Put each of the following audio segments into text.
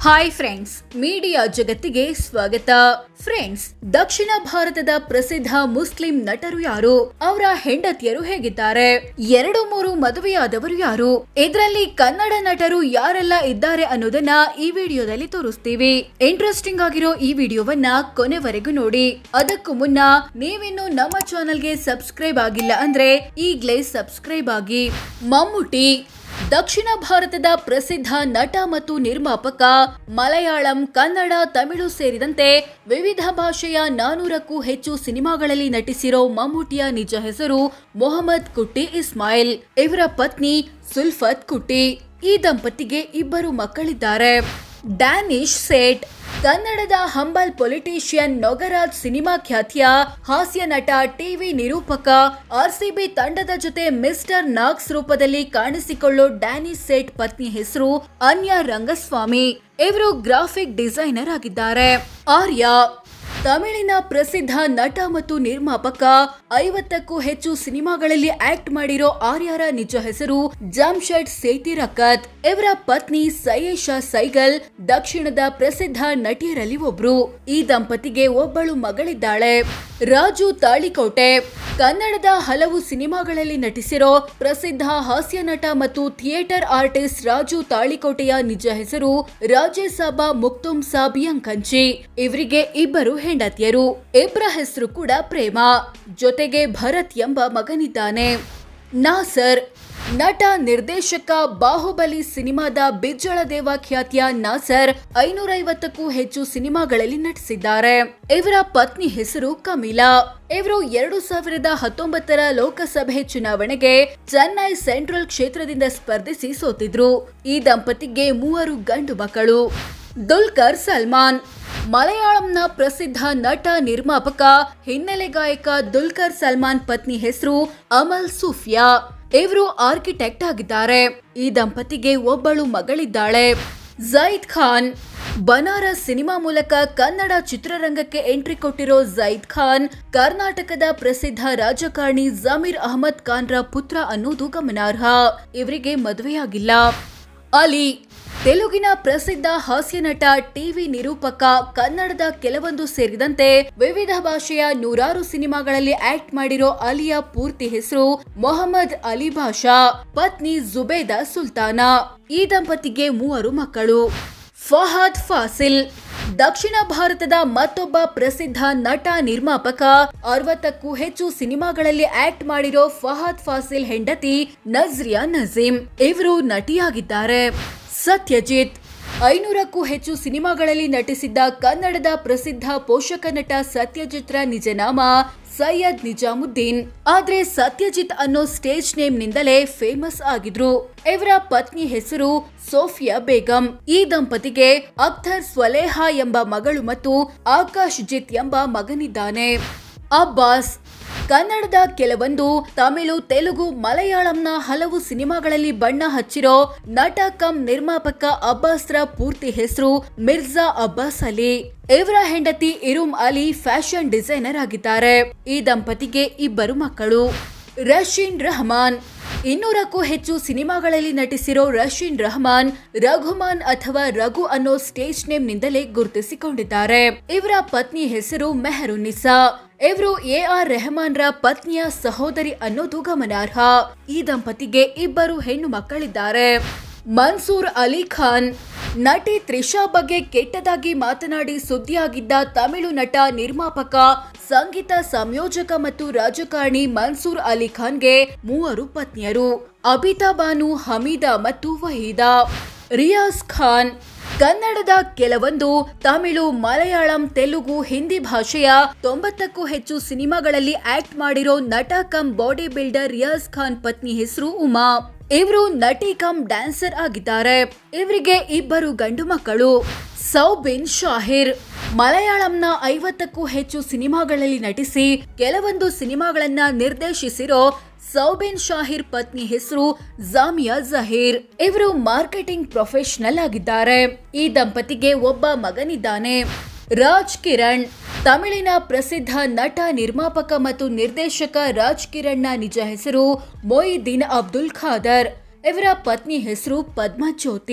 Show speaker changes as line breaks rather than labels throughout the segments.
hi friends media ಜಗತ್ತಿಗೆ ಸ್ವಾಗತ friends ದಕ್ಷಿಣ ಭಾರತದ ಪ್ರಸಿದ್ಧ ಮುಸ್ಲಿಂ ನಟರು ಯಾರು ಅವರ ಹೆಂಡತಿಯರು ಹೇಗಿದ್ದಾರೆ ಎರಡು ಮೂರು ಮದುವೆಯಾದವರು ಯಾರು ಇದರಲ್ಲಿ ಕನ್ನಡ ನಟರು ಯಾರೆಲ್ಲ ಇದ್ದಾರೆ ಅನ್ನೋದನ್ನ ಈ ವಿಡಿಯೋದಲ್ಲಿ ತೋರಿಸ್ತೀವಿ ಇಂಟ್ರೆಸ್ಟಿಂಗ್ ಆಗಿರೋ ಈ ವಿಡಿಯೋವನ್ನ ಕೊನೆವರೆಗೂ ನೋಡಿ ಅದಕ್ಕೂ ಮುನ್ನ ನೀವಿನ್ನು ನಮ್ಮ ಚಾನೆಲ್ಗೆ ಸಬ್ಸ್ಕ್ರೈಬ್ ಆಗಿಲ್ಲ ಅಂದ್ರೆ ಈಗ್ಲೇ ಸಬ್ಸ್ಕ್ರೈಬ್ ಆಗಿ ಮಮ್ಮುಟಿ ದಕ್ಷಿಣ ಭಾರತದ ಪ್ರಸಿದ್ಧ ನಟ ಮತ್ತು ನಿರ್ಮಾಪಕ ಮಲಯಾಳಂ ಕನ್ನಡ ತಮಿಳು ಸೇರಿದಂತೆ ವಿವಿಧ ಭಾಷೆಯ ನಾನೂರಕ್ಕೂ ಹೆಚ್ಚು ಸಿನಿಮಾಗಳಲ್ಲಿ ನಟಿಸಿರೋ ಮಮ್ಮೂಟಿಯ ನಿಜ ಹೆಸರು ಮೊಹಮ್ಮದ್ ಕುಟ್ಟಿ ಇಸ್ಮಾಯಿಲ್ ಇವರ ಪತ್ನಿ ಸುಲ್ಫತ್ ಕುಟ್ಟಿ ಈ ದಂಪತಿಗೆ ಇಬ್ಬರು ಮಕ್ಕಳಿದ್ದಾರೆ ಡ್ಯಾನಿಶ್ ಸೇಟ್ ಕನ್ನಡದ ಹಂಬಲ್ ಪೊಲಿಟಿಷಿಯನ್ ನೊಗರಾಜ್ ಸಿನಿಮಾ ಖ್ಯಾತಿಯ ಹಾಸ್ಯ ನಟ ಟಿವಿ ನಿರೂಪಕ ಆರ್ಸಿಬಿ ತಂಡದ ಜೊತೆ ಮಿಸ್ಟರ್ ನಾಗ್ಸ್ ರೂಪದಲ್ಲಿ ಕಾಣಿಸಿಕೊಳ್ಳೋ ಡ್ಯಾನಿಶ್ ಸೇಟ್ ಪತ್ನಿ ಹೆಸರು ಅನ್ಯ ರಂಗಸ್ವಾಮಿ ಇವರು ಗ್ರಾಫಿಕ್ ಡಿಸೈನರ್ ಆಗಿದ್ದಾರೆ ಆರ್ಯ ತಮಿಳಿನ ಪ್ರಸಿದ್ಧ ನಟ ಮತ್ತು ನಿರ್ಮಾಪಕ ಐವತ್ತಕ್ಕೂ ಹೆಚ್ಚು ಸಿನಿಮಾಗಳಲ್ಲಿ ಆಕ್ಟ್ ಮಾಡಿರೋ ಆರ್ಯರ ನಿಜ ಹೆಸರು ಜಾಮ್ಶೆಡ್ ಸೇತಿರಕತ್ ಇವರ ಪತ್ನಿ ಸಯೇಶಾ ಸೈಗಲ್ ದಕ್ಷಿಣದ ಪ್ರಸಿದ್ಧ ನಟಿಯರಲ್ಲಿ ಒಬ್ರು ಈ ದಂಪತಿಗೆ ಒಬ್ಬಳು ಮಗಳಿದ್ದಾಳೆ ರಾಜು ತಾಳಿಕೋಟೆ ಕನ್ನಡದ ಹಲವು ಸಿನಿಮಾಗಳಲ್ಲಿ ನಟಿಸಿರೋ ಪ್ರಸಿದ್ಧ ಹಾಸ್ಯ ನಟ ಮತ್ತು ಥಿಯೇಟರ್ ಆರ್ಟಿಸ್ಟ್ ರಾಜು ತಾಳಿಕೋಟೆಯ ನಿಜ ಹೆಸರು ರಾಜೇಸಾಬ ಮುಕ್ತುಮ್ ಸಾಬ್ ಯಂಕಂಚಿ ಇವರಿಗೆ ಇಬ್ಬರು ಹೆಂಡತಿಯರು ಇಬ್ಬರ ಹೆಸರು ಕೂಡ ಪ್ರೇಮ ಜೊತೆಗೆ ಭರತ್ ಎಂಬ ಮಗನಿದ್ದಾನೆ ನಾಸರ್ ನಟ ನಿರ್ದೇಶಕ ಬಾಹುಬಲಿ ಸಿನಿಮಾದ ಬಿಜ್ಜಳ ದೇವ ಖ್ಯಾತಿಯ ನಾಸರ್ ಐನೂರೈವತ್ತಕ್ಕೂ ಹೆಚ್ಚು ಸಿನಿಮಾಗಳಲ್ಲಿ ನಟಿಸಿದ್ದಾರೆ ಇವರ ಪತ್ನಿ ಹೆಸರು ಕಮಿಲಾ ಇವರು ಎರಡು ಸಾವಿರದ ಹತ್ತೊಂಬತ್ತರ ಲೋಕಸಭೆ ಚುನಾವಣೆಗೆ ಚೆನ್ನೈ ಸೆಂಟ್ರಲ್ ಕ್ಷೇತ್ರದಿಂದ ಸ್ಪರ್ಧಿಸಿ ಸೋತಿದ್ರು ಈ ದಂಪತಿಗೆ ಮೂವರು ಗಂಡು ಮಕ್ಕಳು ದುಲ್ಕರ್ ಸಲ್ಮಾನ್ ಮಲಯಾಳಂನ ಪ್ರಸಿದ್ಧ ನಟ ನಿರ್ಮಾಪಕ ಹಿನ್ನೆಲೆ ಗಾಯಕ ದುಲ್ಕರ್ ಸಲ್ಮಾನ್ ಪತ್ನಿ ಹೆಸರು ಅಮಲ್ ಸೂಫಿಯಾ ಇವರು ಆರ್ಕಿಟೆಕ್ಟ್ ಆಗಿದ್ದಾರೆ ಈ ದಂಪತಿಗೆ ಒಬ್ಬಳು ಮಗಳಿದ್ದಾಳೆ ಜೈದ್ ಖಾನ್ ಬನಾರಸ್ ಸಿನಿಮಾ ಮೂಲಕ ಕನ್ನಡ ಚಿತ್ರರಂಗಕ್ಕೆ ಎಂಟ್ರಿ ಕೊಟ್ಟಿರೋ ಜೈದ್ ಖಾನ್ ಕರ್ನಾಟಕದ ಪ್ರಸಿದ್ಧ ರಾಜಕಾರಣಿ ಜಮೀರ್ ಅಹಮದ್ ಖಾನ್ರ ಪುತ್ರ ಅನ್ನೋದು ಗಮನಾರ್ಹ ಇವರಿಗೆ ಮದುವೆಯಾಗಿಲ್ಲ ಅಲಿ ತೆಲುಗಿನ ಪ್ರಸಿದ್ಧ ಹಾಸ್ಯ ನಟ ಟಿವಿ ನಿರೂಪಕ ಕನ್ನಡದ ಕೆಲವೊಂದು ಸೇರಿದಂತೆ ವಿವಿಧ ಭಾಷೆಯ ನೂರಾರು ಸಿನಿಮಾಗಳಲ್ಲಿ ಆಕ್ಟ್ ಮಾಡಿರೋ ಅಲಿಯ ಪೂರ್ತಿ ಹೆಸರು ಮೊಹಮ್ಮದ್ ಅಲಿ ಭಾಷಾ ಪತ್ನಿ ಜುಬೇದಾ ಸುಲ್ತಾನಾ ಈ ದಂಪತಿಗೆ ಮೂವರು ಮಕ್ಕಳು ಫಹದ್ ಫಾಸಿಲ್ ದಕ್ಷಿಣ ಭಾರತದ ಮತ್ತೊಬ್ಬ ಪ್ರಸಿದ್ಧ ನಟ ನಿರ್ಮಾಪಕ ಅರವತ್ತಕ್ಕೂ ಹೆಚ್ಚು ಸಿನಿಮಾಗಳಲ್ಲಿ ಆಕ್ಟ್ ಮಾಡಿರೋ ಫಹದ್ ಫಾಸಿಲ್ ಹೆಂಡತಿ ನಜ್ರಿಯಾ ನಜೀಂ ಇವರು ನಟಿಯಾಗಿದ್ದಾರೆ ಸತ್ಯಜಿತ್ ಐನೂರಕ್ಕೂ ಹೆಚ್ಚು ಸಿನಿಮಾಗಳಲ್ಲಿ ನಟಿಸಿದ್ದ ಕನ್ನಡದ ಪ್ರಸಿದ್ಧ ಪೋಷಕ ನಟ ಸತ್ಯಜಿತ್ರ ನಿಜನಾಮ ಸೈಯದ್ ನಿಜಾಮುದ್ದೀನ್ ಆದ್ರೆ ಸತ್ಯಜಿತ್ ಅನ್ನೋ ಸ್ಟೇಜ್ ನೇಮ್ ನಿಂದಲೇ ಫೇಮಸ್ ಆಗಿದ್ರು ಇವರ ಪತ್ನಿ ಹೆಸರು ಸೋಫಿಯಾ ಬೇಗಂ ಈ ದಂಪತಿಗೆ ಅಖ್ತರ್ ಸ್ವಲೇಹಾ ಎಂಬ ಮಗಳು ಮತ್ತು ಆಕಾಶ್ ಜಿತ್ ಎಂಬ ಮಗನಿದ್ದಾನೆ ಅಬ್ಬಾಸ್ ಕನ್ನಡದ ಕೆಲವೊಂದು ತಮಿಳು ತೆಲುಗು ಮಲಯಾಳಂನ ಹಲವು ಸಿನಿಮಾಗಳಲ್ಲಿ ಬಣ್ಣ ಹಚ್ಚಿರೋ ನಟ ಕಂ ನಿರ್ಮಾಪಕ ಅಬ್ಬಾಸ್ರ ಪೂರ್ತಿ ಹೆಸರು ಮಿರ್ಜಾ ಅಬ್ಬಾಸ್ ಅಲಿ ಇವರ ಹೆಂಡತಿ ಇರುಮ್ ಅಲಿ ಫ್ಯಾಷನ್ ಡಿಸೈನರ್ ಆಗಿದ್ದಾರೆ ಈ ದಂಪತಿಗೆ ಇಬ್ಬರು ಮಕ್ಕಳು ರಶೀನ್ ರಹಮಾನ್ ಇನ್ನೂರಕ್ಕೂ ಹೆಚ್ಚು ಸಿನಿಮಾಗಳಲ್ಲಿ ನಟಿಸಿರೋ ರಶೀನ್ ರಹಮಾನ್ ರಘುಮಾನ್ ಅಥವಾ ರಘು ಅನ್ನೋ ಸ್ಟೇಜ್ ನೇಮ್ ನಿಂದಲೇ ಗುರುತಿಸಿಕೊಂಡಿದ್ದಾರೆ ಇವರ ಪತ್ನಿ ಹೆಸರು ಮೆಹರುನಿಸಾ ಇವರು ಎ ಆರ್ ರೆಹಮಾನ್ರ ಪತ್ನಿಯ ಸಹೋದರಿ ಅನ್ನೋದು ಗಮನಾರ್ಹ ಈ ದಂಪತಿಗೆ ಇಬ್ಬರು ಹೆಣ್ಣು ಮಕ್ಕಳಿದ್ದಾರೆ ಮನ್ಸೂರ್ ಅಲಿ ಖಾನ್ ನಟಿ ತ್ರಿಷಾ ಬಗ್ಗೆ ಕೆಟ್ಟದಾಗಿ ಮಾತನಾಡಿ ಸುದ್ದಿಯಾಗಿದ್ದ ತಮಿಳು ನಟ ನಿರ್ಮಾಪಕ ಸಂಗೀತ ಸಂಯೋಜಕ ಮತ್ತು ರಾಜಕಾರಣಿ ಮನ್ಸೂರ್ ಅಲಿ ಖಾನ್ಗೆ ಮೂವರು ಪತ್ನಿಯರು ಅಬಿತಾ ಬಾನು ಹಮೀದಾ ಮತ್ತು ವಹೀದಾ ರಿಯಾಜ್ ಖಾನ್ ಕನ್ನಡದ ಕೆಲವೊಂದು ತಮಿಳು ಮಲಯಾಳಂ ತೆಲುಗು ಹಿಂದಿ ಭಾಷೆಯ ತೊಂಬತ್ತಕ್ಕೂ ಹೆಚ್ಚು ಸಿನಿಮಾಗಳಲ್ಲಿ ಆಕ್ಟ್ ಮಾಡಿರೋ ನಟ cum body builder Riyaz Khan ಪತ್ನಿ ಹೆಸರು ಉಮಾ ಇವರು ನಟಿ ಕಮ್ ಡ್ಯಾನ್ಸರ್ ಆಗಿದ್ದಾರೆ ಇವರಿಗೆ ಇಬ್ಬರು ಗಂಡು ಮಕ್ಕಳು ಸೌಬಿನ್ ಶಾಹಿರ್ ಮಲಯಾಳಂನ ಐವತ್ತಕ್ಕೂ ಹೆಚ್ಚು ಸಿನಿಮಾಗಳಲ್ಲಿ ನಟಿಸಿ ಕೆಲವೊಂದು ಸಿನಿಮಾಗಳನ್ನ ನಿರ್ದೇಶಿಸಿರೋ ಸೌಬಿನ್ ಶಾಹಿರ್ ಪತ್ನಿ ಹೆಸರು ಜಾಮಿಯಾ ಜಹೀರ್ ಇವರು ಮಾರ್ಕೆಟಿಂಗ್ ಪ್ರೊಫೆಷನಲ್ ಆಗಿದ್ದಾರೆ ಈ ದಂಪತಿಗೆ ಒಬ್ಬ ಮಗನಿದ್ದಾನೆ ರಾಜ್ ಕಿರಣ್ ತಮಿಳಿನ ಪ್ರಸಿದ್ಧ ನಟ ನಿರ್ಮಾಪಕ ಮತ್ತು ನಿರ್ದೇಶಕ ರಾಜ್ ಕಿರಣ್ನ ನಿಜ ಹೆಸರು ಮೊಯಿದ್ದೀನ್ ಅಬ್ದುಲ್ ಖಾದರ್ ಇವರ ಪತ್ನಿ ಹೆಸರು ಪದ್ಮಜ್ಯೋತಿ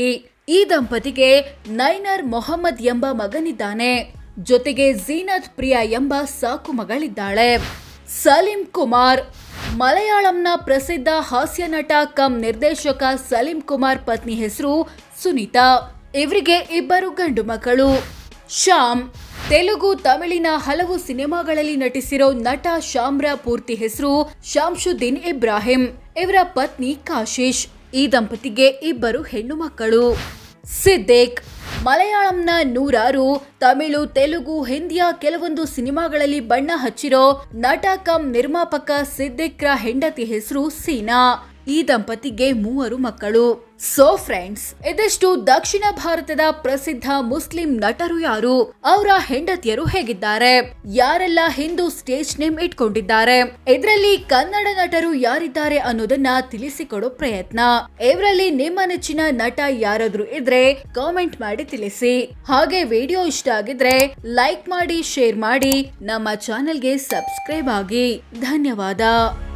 ಈ ದಂಪತಿಗೆ ನೈನರ್ ಮೊಹಮ್ಮದ್ ಎಂಬ ಮಗನಿದ್ದಾನೆ ಜೊತೆಗೆ ಝೀನತ್ ಪ್ರಿಯಾ ಎಂಬ ಸಾಕು ಮಗಳಿದ್ದಾಳೆ ಸಲೀಂ ಕುಮಾರ್ ಮಲಯಾಳಂನ ಪ್ರಸಿದ್ಧ ಹಾಸ್ಯ ನಟ ಕಮ್ ನಿರ್ದೇಶಕ ಸಲೀಂ ಕುಮಾರ್ ಪತ್ನಿ ಹೆಸರು ಸುನೀತಾ ಇವರಿಗೆ ಇಬ್ಬರು ಗಂಡು ಮಕ್ಕಳು ಶ್ಯಾಮ್ ತೆಲುಗು ತಮಿಳಿನ ಹಲವು ಸಿನಿಮಾಗಳಲ್ಲಿ ನಟಿಸಿರೋ ನಟ ಶ್ಯಾಮ್ರ ಪೂರ್ತಿ ಹೆಸರು ಶಾಂಶುದ್ದೀನ್ ಇಬ್ರಾಹಿಂ ಇವರ ಪತ್ನಿ ಕಾಶಿಶ್ ಈ ದಂಪತಿಗೆ ಇಬ್ಬರು ಹೆಣ್ಣು ಮಕ್ಕಳು ಸಿದ್ದೇಕ್ ಮಲಯಾಳಂನ ನೂರಾರು ತಮಿಳು ತೆಲುಗು ಹಿಂದಿಯ ಕೆಲವೊಂದು ಸಿನಿಮಾಗಳಲ್ಲಿ ಬಣ್ಣ ಹಚ್ಚಿರೋ ನಟ ಕಮ್ ನಿರ್ಮಾಪಕ ಸಿದ್ದಿಕ್ರ ಹೆಂಡತಿ ಹೆಸರು ಸೀನಾ ಈ ದಂಪತಿಗೆ ಮೂವರು ಮಕ್ಕಳು ಸೊ ಫ್ರೆಂಡ್ಸ್ ಇದಿಷ್ಟು ದಕ್ಷಿಣ ಭಾರತದ ಪ್ರಸಿದ್ಧ ಮುಸ್ಲಿಂ ನಟರು ಯಾರು ಅವರ ಹೆಂಡತಿಯರು ಹೇಗಿದ್ದಾರೆ ಯಾರೆಲ್ಲ ಹಿಂದೂ ಸ್ಟೇಜ್ ನೇಮ್ ಇಟ್ಕೊಂಡಿದ್ದಾರೆ ಇದರಲ್ಲಿ ಕನ್ನಡ ನಟರು ಯಾರಿದ್ದಾರೆ ಅನ್ನೋದನ್ನ ತಿಳಿಸಿಕೊಡೋ ಪ್ರಯತ್ನ ಇವರಲ್ಲಿ ನಿಮ್ಮ ನೆಚ್ಚಿನ ನಟ ಯಾರಾದ್ರೂ ಇದ್ರೆ ಕಾಮೆಂಟ್ ಮಾಡಿ ತಿಳಿಸಿ ಹಾಗೆ ವಿಡಿಯೋ ಇಷ್ಟ ಆಗಿದ್ರೆ ಲೈಕ್ ಮಾಡಿ ಶೇರ್ ಮಾಡಿ ನಮ್ಮ ಚಾನೆಲ್ಗೆ ಸಬ್ಸ್ಕ್ರೈಬ್ ಆಗಿ ಧನ್ಯವಾದ